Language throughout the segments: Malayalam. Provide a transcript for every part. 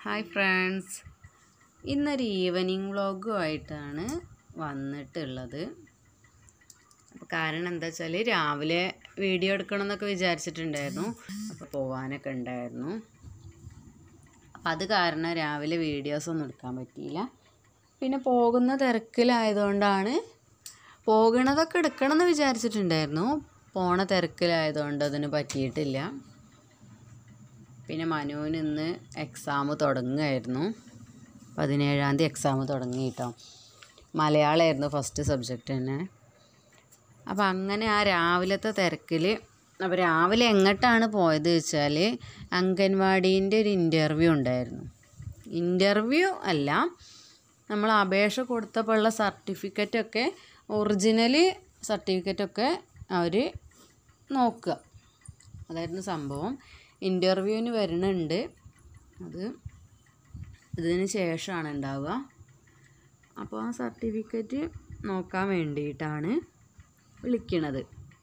ഹായ് ഫ്രണ്ട്സ് ഇന്നൊരു ഈവനിങ് വ്ളോഗുമായിട്ടാണ് വന്നിട്ടുള്ളത് അപ്പോൾ കാരണം എന്താ വെച്ചാൽ രാവിലെ വീഡിയോ എടുക്കണം എന്നൊക്കെ വിചാരിച്ചിട്ടുണ്ടായിരുന്നു അപ്പോൾ പോകാനൊക്കെ ഉണ്ടായിരുന്നു അപ്പം അത് കാരണം രാവിലെ വീഡിയോസ് ഒന്നും എടുക്കാൻ പറ്റിയില്ല പിന്നെ പോകുന്ന തിരക്കിലായതുകൊണ്ടാണ് പോകണതൊക്കെ എടുക്കണം എന്ന് വിചാരിച്ചിട്ടുണ്ടായിരുന്നു പോണ തിരക്കിലായതുകൊണ്ട് അതിന് പറ്റിയിട്ടില്ല പിന്നെ മനുവിന് ഇന്ന് എക്സാം തുടങ്ങുമായിരുന്നു പതിനേഴാം തീയതി എക്സാം തുടങ്ങി കേട്ടോ മലയാളമായിരുന്നു ഫസ്റ്റ് സബ്ജക്റ്റ് തന്നെ അപ്പോൾ അങ്ങനെ ആ രാവിലത്തെ തിരക്കിൽ അപ്പോൾ രാവിലെ എങ്ങോട്ടാണ് പോയത് വെച്ചാൽ അംഗൻവാടീൻ്റെ ഒരു ഇൻ്റർവ്യൂ ഉണ്ടായിരുന്നു ഇൻ്റർവ്യൂ അല്ല നമ്മൾ അപേക്ഷ കൊടുത്തപ്പോഴുള്ള സർട്ടിഫിക്കറ്റൊക്കെ ഒറിജിനൽ സർട്ടിഫിക്കറ്റൊക്കെ അവർ നോക്കുക അതായിരുന്നു സംഭവം ഇൻ്റർവ്യൂവിന് വരുന്നുണ്ട് അത് ഇതിന് ശേഷമാണ് ഉണ്ടാവുക അപ്പോൾ ആ സർട്ടിഫിക്കറ്റ് നോക്കാൻ വേണ്ടിയിട്ടാണ് വിളിക്കണത്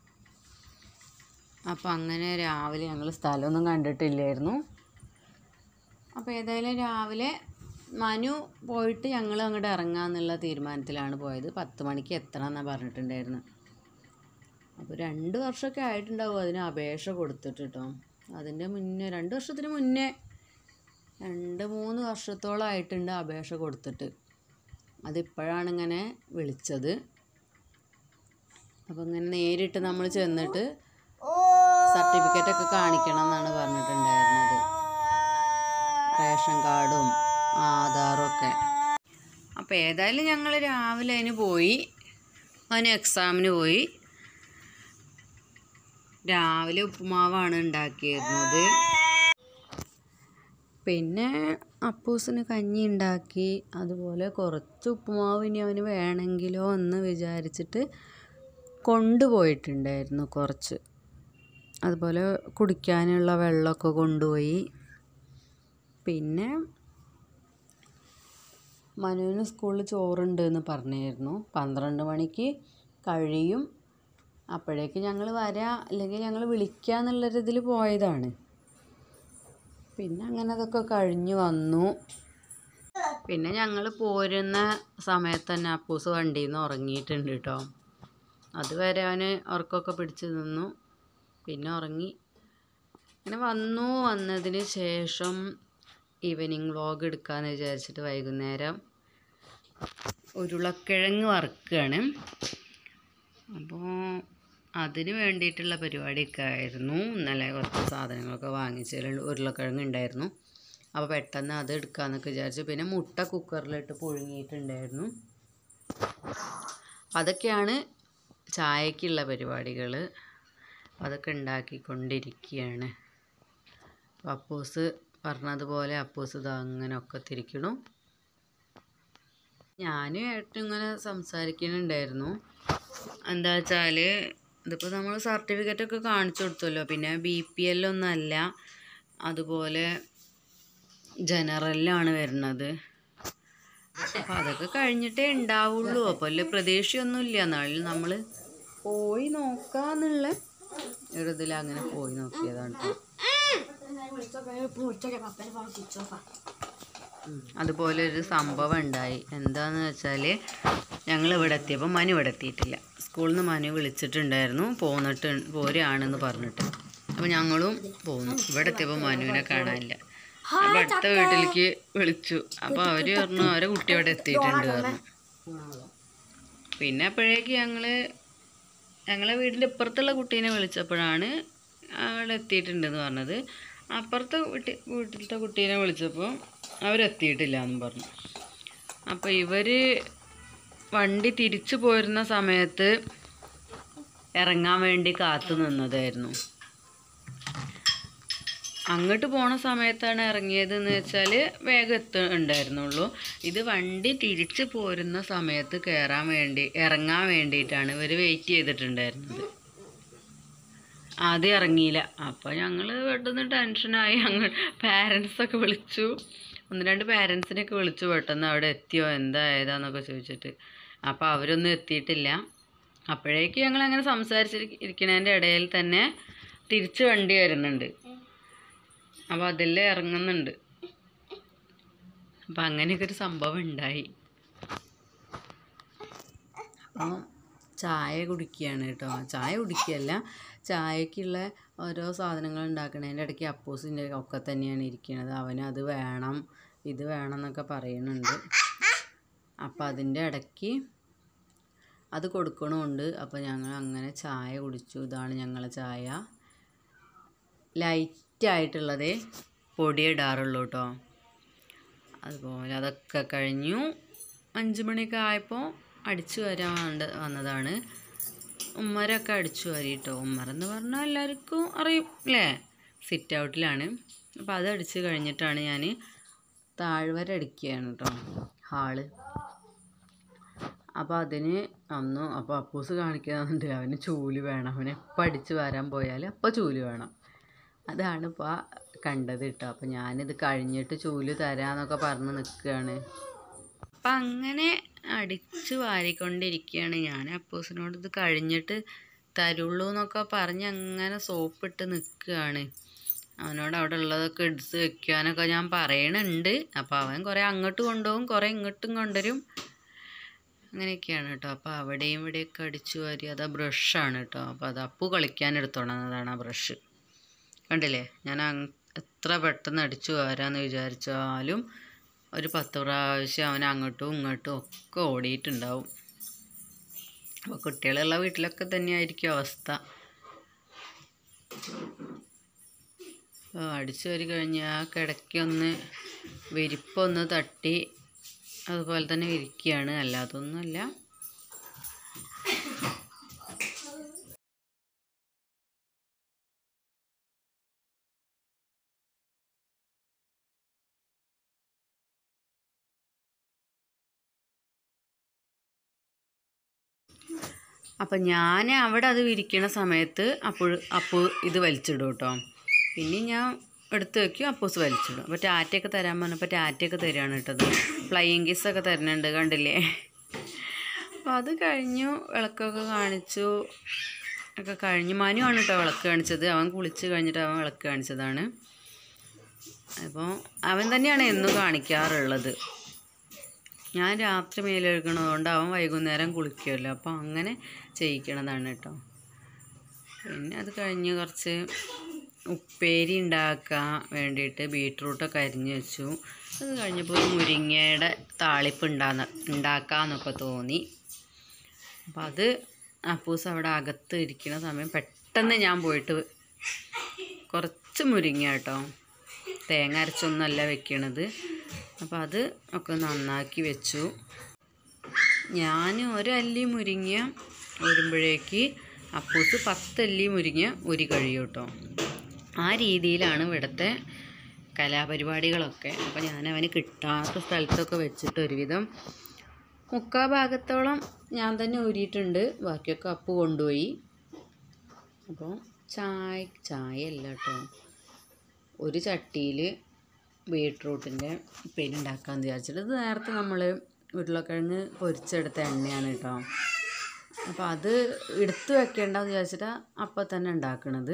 അപ്പോൾ അങ്ങനെ രാവിലെ ഞങ്ങൾ സ്ഥലമൊന്നും കണ്ടിട്ടില്ലായിരുന്നു അപ്പോൾ ഏതായാലും രാവിലെ മനു പോയിട്ട് ഞങ്ങൾ അങ്ങോട്ട് ഇറങ്ങാമെന്നുള്ള തീരുമാനത്തിലാണ് പോയത് പത്ത് മണിക്ക് എത്തണം എന്നാണ് പറഞ്ഞിട്ടുണ്ടായിരുന്നു അപ്പോൾ രണ്ട് വർഷമൊക്കെ ആയിട്ടുണ്ടാവും അതിന് അപേക്ഷ കൊടുത്തിട്ട് കേട്ടോ അതിൻ്റെ മുന്നേ രണ്ട് വർഷത്തിന് മുന്നേ രണ്ട് മൂന്ന് വർഷത്തോളമായിട്ടുണ്ട് അപേക്ഷ കൊടുത്തിട്ട് അതിപ്പോഴാണ് ഇങ്ങനെ വിളിച്ചത് അപ്പോൾ ഇങ്ങനെ നേരിട്ട് നമ്മൾ ചെന്നിട്ട് സർട്ടിഫിക്കറ്റൊക്കെ കാണിക്കണം എന്നാണ് പറഞ്ഞിട്ടുണ്ടായിരുന്നത് റേഷൻ കാർഡും ആധാറും ഒക്കെ അപ്പോൾ ഏതായാലും ഞങ്ങൾ രാവിലെ അതിന് പോയി അതിന് എക്സാമിന് പോയി രാവിലെ ഉപ്പുമാവാണ് ഉണ്ടാക്കിയിരുന്നത് പിന്നെ അപ്പൂസിന് കഞ്ഞി ഉണ്ടാക്കി അതുപോലെ കുറച്ച് ഉപ്പുമാവ് ഇനി അവന് വേണമെങ്കിലോ എന്ന് വിചാരിച്ചിട്ട് കൊണ്ടുപോയിട്ടുണ്ടായിരുന്നു കുറച്ച് അതുപോലെ കുടിക്കാനുള്ള വെള്ളമൊക്കെ കൊണ്ടുപോയി പിന്നെ മനുവിന് സ്കൂളിൽ ചോറുണ്ട് എന്ന് പറഞ്ഞായിരുന്നു പന്ത്രണ്ട് മണിക്ക് കഴിയും അപ്പോഴേക്ക് ഞങ്ങൾ വരാം അല്ലെങ്കിൽ ഞങ്ങൾ വിളിക്കുക എന്നുള്ളൊരിതിൽ പോയതാണ് പിന്നെ അങ്ങനെ അതൊക്കെ കഴിഞ്ഞ് വന്നു പിന്നെ ഞങ്ങൾ പോരുന്ന സമയത്ത് തന്നെ അപ്പൂസ് വണ്ടിയിൽ നിന്ന് ഉറങ്ങിയിട്ടുണ്ട് കേട്ടോ അതുവരെ അവന് ഉറക്കമൊക്കെ പിടിച്ച് നിന്നു പിന്നെ ഉറങ്ങി അങ്ങനെ വന്നു വന്നതിന് ശേഷം ഈവനിങ് വ്ളോഗ് എടുക്കാമെന്ന് വിചാരിച്ചിട്ട് വൈകുന്നേരം ഉരുളക്കിഴങ്ങ് വറുക്കുകയാണ് അപ്പോൾ അതിന് വേണ്ടിയിട്ടുള്ള പരിപാടിയൊക്കെ ആയിരുന്നു ഇന്നലെ കുറച്ച് സാധനങ്ങളൊക്കെ വാങ്ങിച്ചതിൽ ഉരുളക്കിഴങ്ങ് ഉണ്ടായിരുന്നു അപ്പോൾ പെട്ടെന്ന് അത് എടുക്കാമെന്നൊക്കെ വിചാരിച്ചു പിന്നെ മുട്ട കുക്കറിലിട്ട് പുഴുങ്ങിയിട്ടുണ്ടായിരുന്നു അതൊക്കെയാണ് ചായക്കുള്ള പരിപാടികൾ അതൊക്കെ ഉണ്ടാക്കിക്കൊണ്ടിരിക്കുകയാണ് അപ്പോൾ അപ്പൂസ് പറഞ്ഞതുപോലെ അപ്പൂസ് ഇത് അങ്ങനെ ഒക്കെ തിരിക്കണു ഞാനും ഏട്ടനും ഇങ്ങനെ സംസാരിക്കുന്നുണ്ടായിരുന്നു എന്താ വെച്ചാൽ ഇതിപ്പോൾ നമ്മൾ സർട്ടിഫിക്കറ്റൊക്കെ കാണിച്ചു കൊടുത്തല്ലോ പിന്നെ ബി പി എല്ലൊന്നല്ല അതുപോലെ ജനറലിലാണ് വരുന്നത് അപ്പം അതൊക്കെ കഴിഞ്ഞിട്ടേ ഉണ്ടാവുള്ളൂ അപ്പോൾ വലിയ പ്രതീക്ഷയൊന്നുമില്ല എന്നാലും നമ്മൾ പോയി നോക്കാന്നുള്ള ഒരു ഇതിൽ അങ്ങനെ പോയി നോക്കിയതാണ് ട്ടോ. ഉം. അതുപോലെ ഒരു സംഭവം ഉണ്ടായി എന്താന്ന് വെച്ചാൽ ഞങ്ങൾ ഇവിടെ എത്തിയപ്പോൾ മനു ഇവിടെ എത്തിയിട്ടില്ല സ്കൂളിൽ നിന്ന് മനു വിളിച്ചിട്ടുണ്ടായിരുന്നു പോന്നിട്ട് പോരുകയാണെന്ന് പറഞ്ഞിട്ട് അപ്പോൾ ഞങ്ങളും പോന്നു ഇവിടെ എത്തിയപ്പോൾ മനുവിനെ കാണാനില്ല അപ്പോൾ അടുത്ത വീട്ടിലേക്ക് വിളിച്ചു അപ്പോൾ അവർ പറഞ്ഞു അവരെ കുട്ടി അവിടെ എത്തിയിട്ടുണ്ട് പറഞ്ഞു പിന്നെ അപ്പോഴേക്ക് ഞങ്ങൾ ഞങ്ങളെ വീടിൻ്റെ ഇപ്പുറത്തുള്ള കുട്ടീനെ വിളിച്ചപ്പോഴാണ് അവിടെ എത്തിയിട്ടുണ്ടെന്ന് പറഞ്ഞത് അപ്പുറത്തെ വീട്ടി വീട്ടിലത്തെ കുട്ടീനെ വിളിച്ചപ്പോൾ അവരെത്തിയിട്ടില്ല എന്നും പറഞ്ഞു അപ്പോൾ ഇവർ വണ്ടി തിരിച്ചു പോരുന്ന സമയത്ത് ഇറങ്ങാൻ വേണ്ടി കാത്തു നിന്നതായിരുന്നു അങ്ങോട്ട് പോണ സമയത്താണ് ഇറങ്ങിയതെന്ന് വെച്ചാൽ വേഗം എത്തുന്നുണ്ടായിരുന്നുള്ളൂ ഇത് വണ്ടി തിരിച്ചു പോരുന്ന സമയത്ത് കയറാൻ വേണ്ടി ഇറങ്ങാൻ വേണ്ടിയിട്ടാണ് ഇവർ വെയിറ്റ് ചെയ്തിട്ടുണ്ടായിരുന്നത് ആദ്യം ഇറങ്ങിയില്ല അപ്പോൾ ഞങ്ങൾ പെട്ടെന്ന് ടെൻഷനായി ഞങ്ങൾ പാരൻസൊക്കെ വിളിച്ചു ഒന്ന് രണ്ട് പാരൻസിനെയൊക്കെ വിളിച്ചു പെട്ടെന്ന് അവിടെ എത്തിയോ എന്താ ഏതാന്നൊക്കെ ചോദിച്ചിട്ട് അപ്പോൾ അവരൊന്നും എത്തിയിട്ടില്ല അപ്പോഴേക്ക് ഞങ്ങൾ അങ്ങനെ സംസാരിച്ചിരിക്കുന്നതിൻ്റെ ഇടയിൽ തന്നെ തിരിച്ച് വണ്ടി വരുന്നുണ്ട് അപ്പോൾ അതിൽ ഇറങ്ങുന്നുണ്ട് അപ്പം അങ്ങനെയൊക്കെ ഒരു സംഭവം ഉണ്ടായി അപ്പം ചായ കുടിക്കുകയാണ് കേട്ടോ ചായ കുടിക്കുകയല്ല ചായക്കുള്ള ഓരോ സാധനങ്ങൾ ഉണ്ടാക്കണതിൻ്റെ ഇടയ്ക്ക് അപ്പൂസിൻ്റെ ഒക്കെ തന്നെയാണ് ഇരിക്കുന്നത് അവന് അത് വേണം ഇത് വേണം എന്നൊക്കെ പറയുന്നുണ്ട് അപ്പം അതിൻ്റെ ഇടയ്ക്ക് അത് കൊടുക്കണമുണ്ട് അപ്പോൾ ഞങ്ങൾ അങ്ങനെ ചായ കുടിച്ചു ഇതാണ് ഞങ്ങളെ ചായ ലൈറ്റായിട്ടുള്ളതേ പൊടിയിടാറുള്ളൂ കേട്ടോ അതുപോലെ അതൊക്കെ കഴിഞ്ഞു അഞ്ച് മണിയൊക്കെ ആയപ്പോൾ അടിച്ചു വരാൻ വേണ്ട വന്നതാണ് ഉമ്മരൊക്കെ അടിച്ചു വരി കേട്ടോ ഉമ്മരെന്ന് പറഞ്ഞാൽ എല്ലാവർക്കും അറിയും അല്ലേ സിറ്റ് ഔട്ടിലാണ് അപ്പോൾ അത് അടിച്ച് കഴിഞ്ഞിട്ടാണ് ഞാൻ താഴ്വര അടിക്കുകയാണ് കേട്ടോ ഹാള് അപ്പോൾ അതിന് അന്ന് അപ്പോൾ അപ്പൂസ് കാണിക്കുന്നുണ്ട് അവന് ചൂല് വേണം അവന് എപ്പോൾ അടിച്ച് വരാൻ പോയാൽ അപ്പോൾ ചൂല് വേണം അതാണ് ഇപ്പോൾ കണ്ടത് കേട്ടോ അപ്പോൾ ഞാനിത് കഴിഞ്ഞിട്ട് ചൂല് തരാമെന്നൊക്കെ പറഞ്ഞ് നിൽക്കുകയാണ് അപ്പം അങ്ങനെ അടിച്ച് വാരിക്കൊണ്ടിരിക്കുകയാണ് ഞാൻ അപ്പൂസിനോട് ഇത് കഴിഞ്ഞിട്ട് തരുള്ളൂ എന്നൊക്കെ പറഞ്ഞ് അങ്ങനെ സോപ്പിട്ട് നിൽക്കുകയാണ് അവനോട് അവിടെ ഉള്ളതൊക്കെ എടുത്ത് വെക്കാനൊക്കെ ഞാൻ പറയണുണ്ട് അപ്പോൾ അവൻ കുറേ അങ്ങോട്ട് കൊണ്ടുപോകും കുറേ ഇങ്ങോട്ടും കൊണ്ടുവരും അങ്ങനെയൊക്കെയാണ് കേട്ടോ അപ്പോൾ അവിടെയും ഇവിടെയൊക്കെ അടിച്ചു വാരി അത് ബ്രഷാണ് കേട്ടോ അപ്പോൾ അത് അപ്പു കളിക്കാൻ എടുത്തോണതാണ് ആ ബ്രഷ് കണ്ടില്ലേ ഞാൻ അങ് എത്ര പെട്ടെന്ന് അടിച്ചു വാരാന്ന് വിചാരിച്ചാലും ഒരു പത്ത് പ്രാവശ്യം അവൻ അങ്ങോട്ടും ഇങ്ങോട്ടും ഒക്കെ ഓടിയിട്ടുണ്ടാവും അപ്പോൾ കുട്ടികളുള്ള വീട്ടിലൊക്കെ തന്നെയായിരിക്കും അവസ്ഥ അപ്പോൾ അടിച്ചു വരി കഴിഞ്ഞ് ആ കിടക്കൊന്ന് വിരിപ്പൊന്ന് തട്ടി അതുപോലെ തന്നെ വിരിക്കുകയാണ് അല്ലാതൊന്നുമല്ല അപ്പം ഞാൻ അവിടെ അത് വിരിക്കണ സമയത്ത് അപ്പോൾ അപ്പോൾ ഇത് വലിച്ചിടും കേട്ടോ പിന്നെ ഞാൻ എടുത്ത് വെക്കും അപ്പൂസ് വലിച്ചിടും അപ്പോൾ ടാറ്റയൊക്കെ തരാൻ പറഞ്ഞപ്പോൾ ടാറ്റയൊക്കെ തരികയാണ് കേട്ടത് ഫ്ലൈയിങ് കിസ്സൊക്കെ തരുന്നുണ്ട് കണ്ടില്ലേ അപ്പോൾ അത് കഴിഞ്ഞു വിളക്കൊക്കെ കാണിച്ചു ഒക്കെ കഴിഞ്ഞു മനുവാണ് കേട്ടോ വിളക്ക് കാണിച്ചത് അവൻ കുളിച്ച് കഴിഞ്ഞിട്ട് അവൻ വിളക്ക് കാണിച്ചതാണ് അപ്പോൾ അവൻ തന്നെയാണ് എന്നും കാണിക്കാറുള്ളത് ഞാൻ രാത്രി മേലെഴുകണതുകൊണ്ട് അവൻ വൈകുന്നേരം കുളിക്കുമല്ലോ അപ്പോൾ അങ്ങനെ ചെയ്യിക്കണതാണ് കേട്ടോ പിന്നെ അത് കഴിഞ്ഞ് കുറച്ച് ഉപ്പേരി ഉണ്ടാക്കാൻ വേണ്ടിയിട്ട് ബീട്രൂട്ടൊക്കെ അരിഞ്ഞ് വെച്ചു അത് കഴിഞ്ഞപ്പോൾ ഒരു മുരിങ്ങയുടെ താളിപ്പ് ഉണ്ടാന്ന് ഉണ്ടാക്കാമെന്നൊക്കെ തോന്നി അപ്പോൾ അത് അപ്പൂസ് അവിടെ അകത്ത് ഇരിക്കുന്ന സമയം പെട്ടെന്ന് ഞാൻ പോയിട്ട് കുറച്ച് മുരിങ്ങ കേട്ടോ തേങ്ങ അരച്ചൊന്നല്ല വെക്കണത് അപ്പോൾ അത് ഒക്കെ നന്നാക്കി വെച്ചു ഞാൻ ഒരല്ലി മുരിങ്ങ വരുമ്പോഴേക്ക് അപ്പൂസ് പത്തല്ലി മുരിങ്ങ ഒരു കഴിയും കേട്ടോ ആ രീതിയിലാണ് ഇവിടുത്തെ കലാപരിപാടികളൊക്കെ അപ്പോൾ ഞാൻ അവന് കിട്ടാത്ത സ്ഥലത്തൊക്കെ വെച്ചിട്ട് ഒരുവിധം മുക്കാ ഭാഗത്തോളം ഞാൻ തന്നെ ഊരിയിട്ടുണ്ട് ബാക്കിയൊക്കെ അപ്പു കൊണ്ടുപോയി അപ്പോൾ ചായ ചായ അല്ല കേട്ടോ ഒരു ചട്ടിയിൽ ബീട്രൂട്ടിൻ്റെ ഉപ്പേരി ഉണ്ടാക്കാമെന്ന് വിചാരിച്ചിട്ട് ഇത് നേരത്തെ നമ്മൾ ഉരുളക്കിഴങ്ങ് പൊരിച്ചെടുത്ത എണ്ണയാണ് കേട്ടോ അപ്പോൾ അത് എടുത്ത് വെക്കേണ്ടെന്ന് വിചാരിച്ചിട്ടാണ് അപ്പം തന്നെ ഉണ്ടാക്കണത്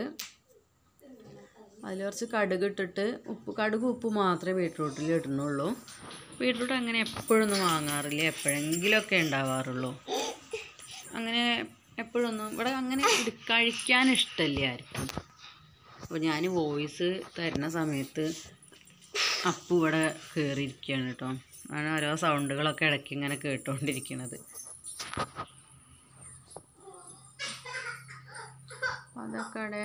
അതിൽ കുറച്ച് കടുക് ഇട്ടിട്ട് ഉപ്പ് കടുക് ഉപ്പ് മാത്രമേ ബീട്രൂട്ടിൽ ഇടുന്നുള്ളൂ ബീട്രൂട്ട് അങ്ങനെ എപ്പോഴൊന്നും വാങ്ങാറില്ല എപ്പോഴെങ്കിലുമൊക്കെ ഉണ്ടാവാറുള്ളൂ അങ്ങനെ എപ്പോഴൊന്നും ഇവിടെ അങ്ങനെ ഇട്- കഴിക്കാൻ ഇഷ്ടമില്ല ആർക്കും അപ്പോൾ ഞാൻ വോയിസ് തരുന്ന സമയത്ത് അപ്പു ഇവിടെ കയറിയിരിക്കുകയാണ് കേട്ടോ ആണ് ഓരോ സൗണ്ടുകളൊക്കെ ഇടയ്ക്ക് ഇങ്ങനെ കേട്ടുകൊണ്ടിരിക്കുന്നത് അതൊക്കെ അവിടെ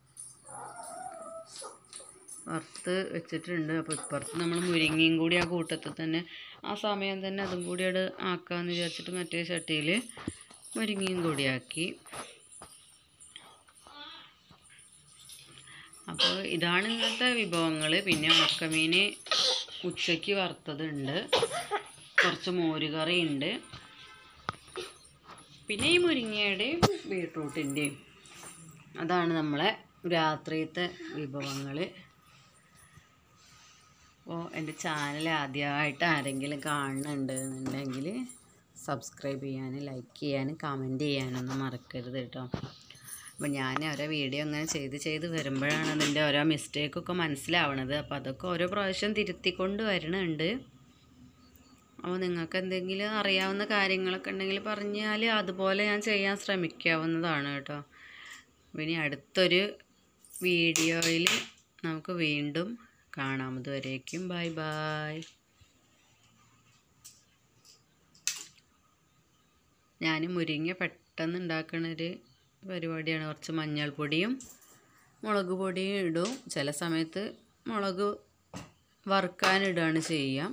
വറുത്ത് വെച്ചിട്ടുണ്ട് അപ്പോൾ ഇപ്പുറത്ത് നമ്മൾ മുരിങ്ങയും കൂടി ആ കൂട്ടത്തിൽ തന്നെ ആ സമയം തന്നെ അതും കൂടി അവിടെ ആക്കാമെന്ന് വിചാരിച്ചിട്ട് മറ്റേ ചട്ടിയിൽ മുരിങ്ങയും കൂടി ആക്കി അപ്പോൾ ഇതാണ് ഇന്നത്തെ വിഭവങ്ങൾ പിന്നെ ഉണക്കമീൻ ഉച്ചയ്ക്ക് വറുത്തതുണ്ട് കുറച്ച് മോരുകറി ഉണ്ട് പിന്നെ ഈ മുരിങ്ങയുടെയും ബീട്രൂട്ടിൻ്റെയും അതാണ് നമ്മളെ രാത്രിയത്തെ വിഭവങ്ങൾ അപ്പോൾ എൻ്റെ ചാനൽ ആദ്യമായിട്ട് ആരെങ്കിലും കാണുന്നുണ്ട് എന്നുണ്ടെങ്കിൽ സബ്സ്ക്രൈബ് ചെയ്യാനും ലൈക്ക് ചെയ്യാനും കമൻറ്റ് ചെയ്യാനൊന്നും മറക്കരുത് കേട്ടോ അപ്പോൾ ഞാൻ ഓരോ വീഡിയോ അങ്ങനെ ചെയ്ത് ചെയ്ത് വരുമ്പോഴാണ് അതിൻ്റെ ഓരോ മിസ്റ്റേക്കൊക്കെ മനസ്സിലാവണത് അപ്പോൾ അതൊക്കെ ഓരോ പ്രാവശ്യം തിരുത്തിക്കൊണ്ട് വരണുണ്ട് അപ്പോൾ നിങ്ങൾക്ക് എന്തെങ്കിലും അറിയാവുന്ന കാര്യങ്ങളൊക്കെ ഉണ്ടെങ്കിൽ പറഞ്ഞാൽ അതുപോലെ ഞാൻ ചെയ്യാൻ ശ്രമിക്കാവുന്നതാണ് കേട്ടോ ഇനി അടുത്തൊരു വീഡിയോയിൽ നമുക്ക് വീണ്ടും കാണാം അതുവരേക്കും ബൈ ബൈ ഞാൻ മുരിങ്ങ പെട്ടെന്ന് ഉണ്ടാക്കണൊരു പരിപാടിയാണ് കുറച്ച് മഞ്ഞൾപ്പൊടിയും മുളക് പൊടിയും ഇടും ചില സമയത്ത് മുളക് വറുക്കാനിടുകയാണ് ചെയ്യുക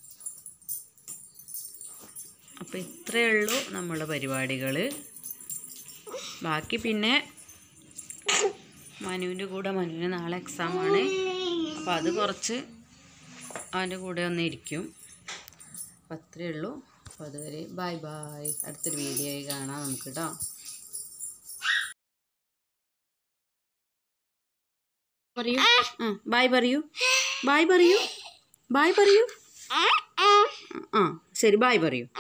അപ്പോൾ ഇത്രയേ ഉള്ളൂ നമ്മളെ പരിപാടികൾ ബാക്കി പിന്നെ മനുവിൻ്റെ കൂടെ മനുവിന് നാളെ എക്സാമാണ് അപ്പോൾ അത് കുറച്ച് അവൻ്റെ കൂടെ ഒന്ന് ഇരിക്കും അപ്പോൾ അത്രയേ ഉള്ളൂ അപ്പോൾ അതുവരെ ബൈ ബൈ അടുത്തൊരു വീഡിയോ ആയി കാണാം നമുക്ക് കേട്ടോ പറയൂ ആ ബായ് പറയൂ ബായ് പറയൂ ബായ് പറയൂ ആ ശരി ബായ് പറയൂ